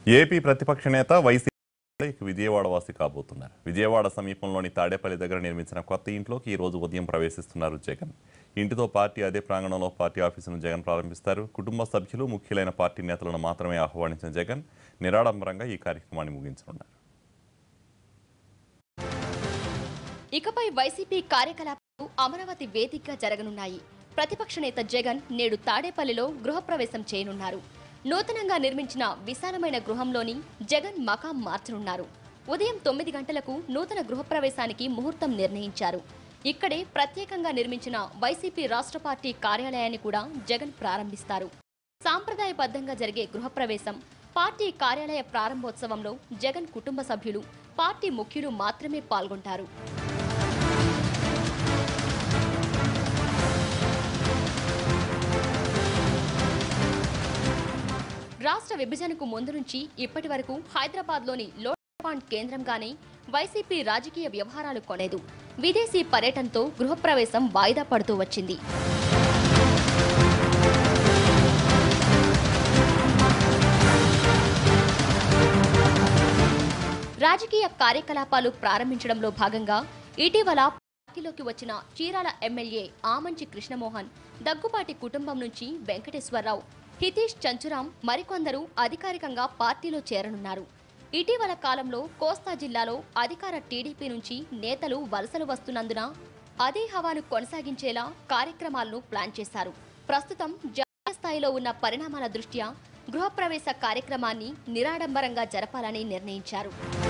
AP ప్రతిపక్ష నేత YCP Vijayawada వాసి కాబోతున్నారు విజయవాడ సమీపంలోని తాడేపల్లి దగ్గర నిర్మించిన కొత్త ఇంట్లోకి ఈ రోజు ఉదయం ప్రవేశిస్తున్నారు జగన్ ఇంటితో పార్టీ అదే ప్రాంగణంలో పార్టీ ఆఫీసును జగన్ ప్రారంభిస్తారు కుటుంబ సభ్యులు ముఖ్యులైన పార్టీ నేతలను మాత్రమే ఆహ్వానించిన జగన్ నిరాడంబరంగా ఈ కార్యక్రమాన్ని ముగించనున్నారు ఇకపై వైసీపీ కార్యకలాపాలు అమరావతి వేదికగా జరగనున్నాయి ప్రతిపక్ష నేత జగన్ నేడు తాడేపల్లిలో గృహప్రవేశం చేయనున్నారు నూతనంగా నిర్మించిన విశాలమైన గృహంలోని జగన్ మకాం మార్చనున్నారు ఉదయం తొమ్మిది గంటలకు నూతన గృహప్రవేశానికి ముహూర్తం నిర్ణయించారు ఇక్కడే ప్రత్యేకంగా నిర్మించిన వైసీపీ రాష్ట్ర పార్టీ కార్యాలయాన్ని కూడా జగన్ ప్రారంభిస్తారు సాంప్రదాయబద్ధంగా జరిగే గృహప్రవేశం పార్టీ కార్యాలయ ప్రారంభోత్సవంలో జగన్ కుటుంబ సభ్యులు పార్టీ ముఖ్యులు మాత్రమే పాల్గొంటారు రాష్ట్ర విభజనకు ముందు నుంచి ఇప్పటి వరకు హైదరాబాద్లోని లోటస్ పాండ్ కేంద్రంగానే వైసీపీ రాజకీయ వ్యవహారాలు కొనేదు విదేశీ పర్యటనతో గృహప్రవేశం వాయిదా పడుతూ వచ్చింది రాజకీయ కార్యకలాపాలు ప్రారంభించడంలో భాగంగా ఇటీవల పార్టీలోకి వచ్చిన చీరాల ఎమ్మెల్యే ఆమంచి కృష్ణమోహన్ దగ్గుపాటి కుటుంబం నుంచి వెంకటేశ్వరరావు హితీష్ చంచురాం మరికొందరు అధికారికంగా పార్టీలో చేరనున్నారు ఇటీవల కాలంలో కోస్తా జిల్లాలో అధికార టీడీపీ నుంచి నేతలు వలసలు వస్తున్నందున అదే హవాను కొనసాగించేలా కార్యక్రమాలను ప్లాన్ చేశారు ప్రస్తుతం జాతీయ స్థాయిలో ఉన్న పరిణామాల దృష్ట్యా గృహప్రవేశ కార్యక్రమాన్ని నిరాడంబరంగా జరపాలని నిర్ణయించారు